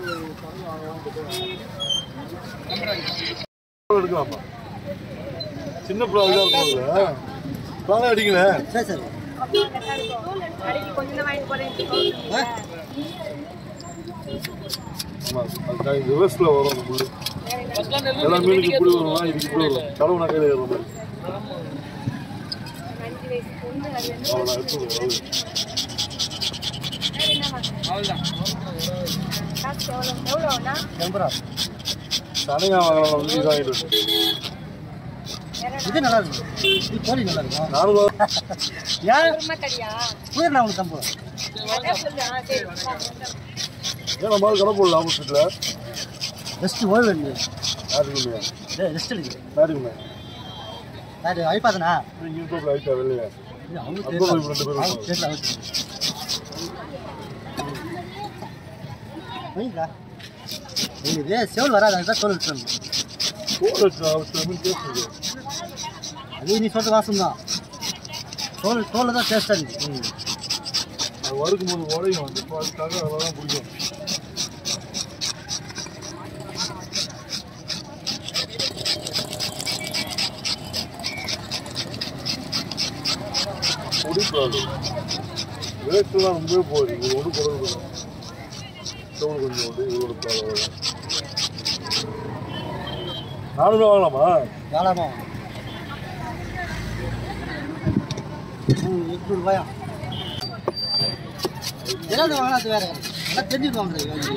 எடுக்கலாமா சின்ன பிள்ளை இருக்கும்ல பிளான் அடிக்கல சரி சரி அடிக்கி கொஞ்சம் தான் வாங்கி போறேன் ஆமா அதுக்காக ரிவர்ஸ்ல வரும் அந்த முள்ளு எல்லா மீனுக்கு இப்படி வரும்னா இதுக்கு இப்படி வரும் கடவு நான் கையில் ஏறுற மாதிரி அஞ்சு வயசு பொண்ணு அது வந்து அவ்வளோ எடுத்து காசு எவ்வளோ எவ்வளோண்ணா எண்பது ரூபா தனியாக வாங்கலாம் வந்து இது வாங்கிட்டு வந்து. இது நல்லா இருக்கும் இது கோழி நல்லா இருக்கும் நானூறு ஏன் குருமா கறியா புயல் நான் உங்களுக்கு தம்பு அதான் சொல்லு ஆ சரி ஏன் நம்ம கடை போடல ஆப்போசிட்டில் ரெஸ்ட் ஓய்வு வேணும் யாருக்கு இல்லையா டேய் ரெஸ்ட் எடுக்கு யாருக்குமே யாரு அழிப்பாதனா இங்கே யூடியூப்ல ஆயிட்டா வெளியே இது அவங்க அப்துல் தெரியல ரஹீம் ரெண்டு பேரும் அவங்க தெரியல அவருக்கு புரியுதா இது செவல் வராது அதுதான் தோல் விட்டுறணும் தோல் வச்சு அவசியம் மீன் பேசுறது அது நீ சொல்ற வாசம் தான் தோல் தோல் தான் டேஸ்டாக இருக்குது அது வறுக்கும் போது உடையும் வந்து இப்போ அதுக்காக அதெல்லாம் தான் பிடிக்கும் பிடிக்காது ரேட்டுலாம் ரொம்பவே போகுது இது ஒன்று குறைவு செவல் கொஞ்சம் வந்து இவ்வளோ நானூறு ரூபா வாங்கலாமா தாராளமாக ம் எட்நூறு ரூபாயா ஏதாவது வாங்கினது வேற எல்லாம் தெரிஞ்சுட்டு வாங்குறது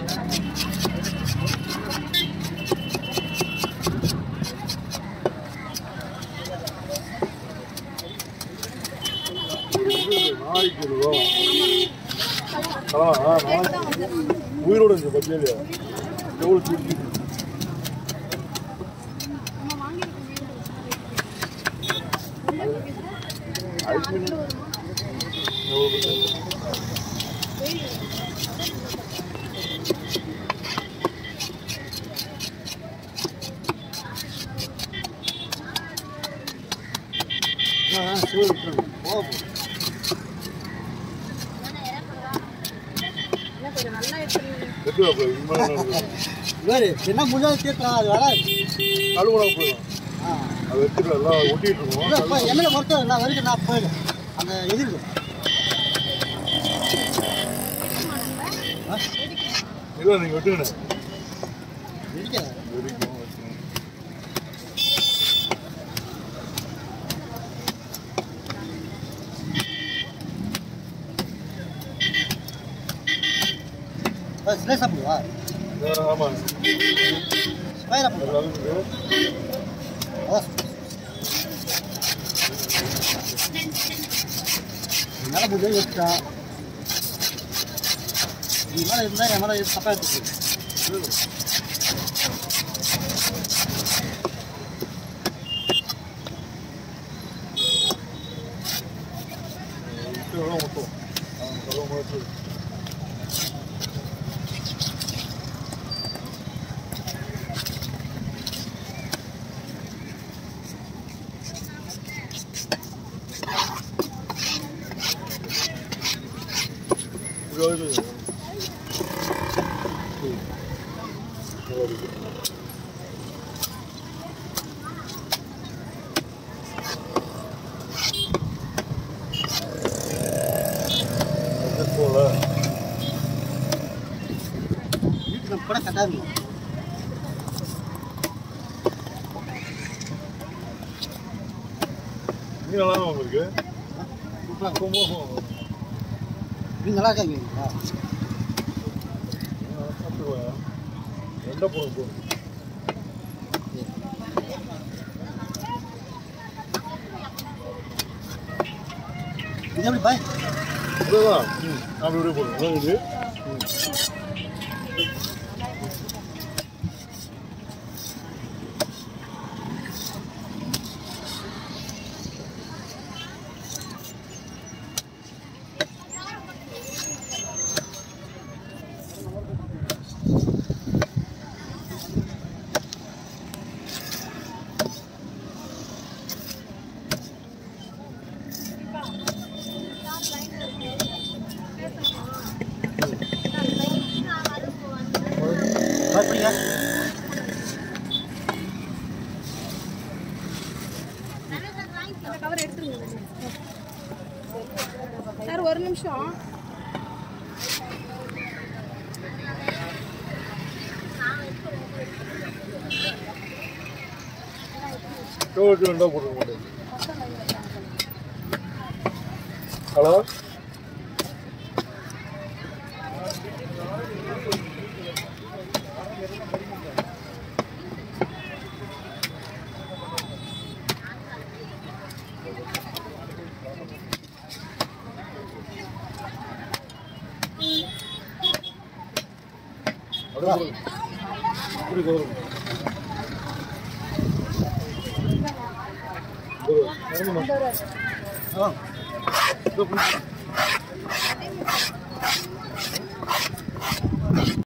நாளைக்கு ரூபா ஆ நாளைக்கு உயிரோட இருந்துச்சு பத்தியா இல்லையா எவ்வளோ சுற்றி ஐஸ் மீன் எவ்வளோ பத்தி? ஆ சூழல் விட்டுருங்க போகும் என்ன கொஞ்சம் நல்லா எடுத்துருங்க எட்டு ரூபா போய் இந்த மாதிரி என்ன இருக்குது? வேறு என்ன முடிஞ்சாலும் தீர்க்கலாம் அது வராது கழுவுனா போயிடும் ஆ அது எடுத்துக்கலாம் எல்லாம் ஒட்டிட்டு இல்லை இருக்கோம் இப்போ எண்ணெய் பொறுத்த நான் வரைக்கும் நான் போயிடும் அந்த இது இருக்கு ஆ இல்லை நீங்கள் வெட்டுங்கண்ணே இடிக்காது வெடிக்கும் வெட்டுங்க. ஸ்லேஸ் சாப்பிடுவா வேற ஆமாம் ஸ்பைரா போடுவா அது வந்து அதான் என்னால் முடிஞ்சது வச்சா நீ மேலே இருந்தால் என் மேலே தப்பாக எடுத்துக்கு எட்டு ரூபா மொத்தம் ஆ, கழுவு மாதிரி இது வந்து ம். நல்லா இருக்கு. அது போல வீட்டுக்கு நம்ம கூட கரெக்டாக இருக்கும் மீன் நல்லா தான் இருக்கு சூப்பராக ரொம்ப மோசம். நீங்கள் நல்லா இருக்காங்க ஆ, சாப்பிட்டுக்கலாம். ரெண்டா போடும் போதும் இது எப்படி பாய் இதுதான் ம் அப்படி அப்படியே போடும் அதான் இது ம் எப்படிங்க அந்த கவர் எடுத்துருங்க சார் ஒரு நிமிஷம் எவ்வளோ ரெண்டா போட்டுருக்க மாட்டேன் ஹலோ அப்படியே இப்படி கவரும் ஆ இதோ பிடிச்சி